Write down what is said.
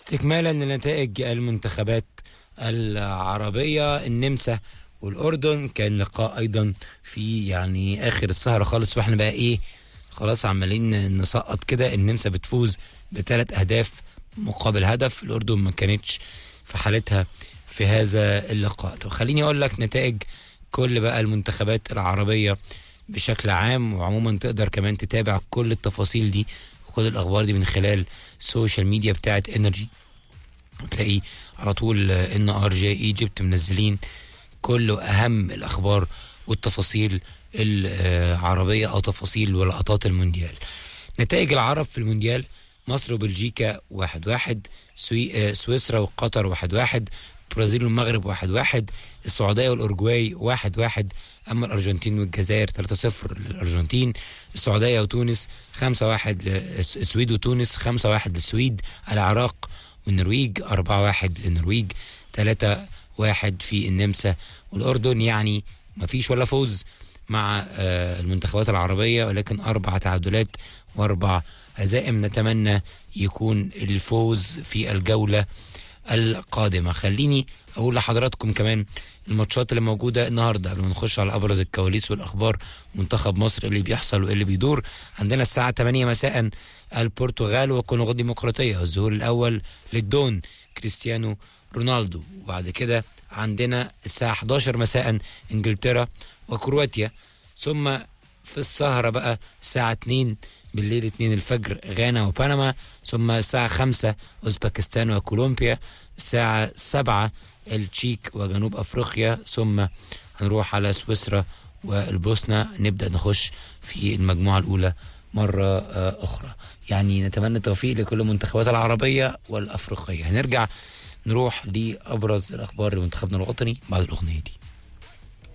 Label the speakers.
Speaker 1: استكمالا لنتائج المنتخبات العربية النمسا والأردن كان لقاء أيضا في يعني آخر السهرة خالص واحنا بقى إيه خلاص عمالين نسقط كده النمسا بتفوز بثلاث أهداف مقابل هدف الأردن ما كانتش في حالتها في هذا اللقاء طب خليني أقول لك نتائج كل بقى المنتخبات العربية بشكل عام وعموما تقدر كمان تتابع كل التفاصيل دي وكل الأخبار دي من خلال السوشيال ميديا بتاعت انرجي تلاقي على طول ان ار جي ايجيبت منزلين كل اهم الاخبار والتفاصيل العربيه او تفاصيل ولقطات المونديال نتائج العرب في المونديال مصر وبلجيكا واحد واحد سوي... سويسرا وقطر واحد واحد البرازيل والمغرب واحد واحد السعودية والأورجواي واحد واحد أما الأرجنتين والجزائر 3-0 للأرجنتين السعودية وتونس 5-1 السويد وتونس 5-1 للسويد العراق والنرويج 4-1 للنرويج 3-1 في النمسا والأردن يعني ما فيش ولا فوز مع المنتخبات العربية ولكن أربع تعادلات وأربع هزائم نتمنى يكون الفوز في الجولة القادمة خليني أقول لحضراتكم كمان الماتشات اللي موجودة النهاردة قبل ما نخش على أبرز الكواليس والأخبار منتخب مصر اللي بيحصل واللي بيدور عندنا الساعة 8 مساء البرتغال والكونغو الديمقراطية الظهور الأول للدون كريستيانو رونالدو وبعد كده عندنا الساعة 11 مساء انجلترا وكرواتيا ثم في السهرة بقى الساعة 2 بالليل 2 الفجر غانا وبنما ثم الساعة 5 أوزبكستان وكولومبيا الساعة 7 التشيك وجنوب أفريقيا ثم هنروح على سويسرا والبوسنة نبدأ نخش في المجموعة الأولى مرة أخرى يعني نتمنى التوفيق لكل المنتخبات العربية والأفريقية هنرجع نروح لأبرز الأخبار لمنتخبنا الوطني بعد الأغنية دي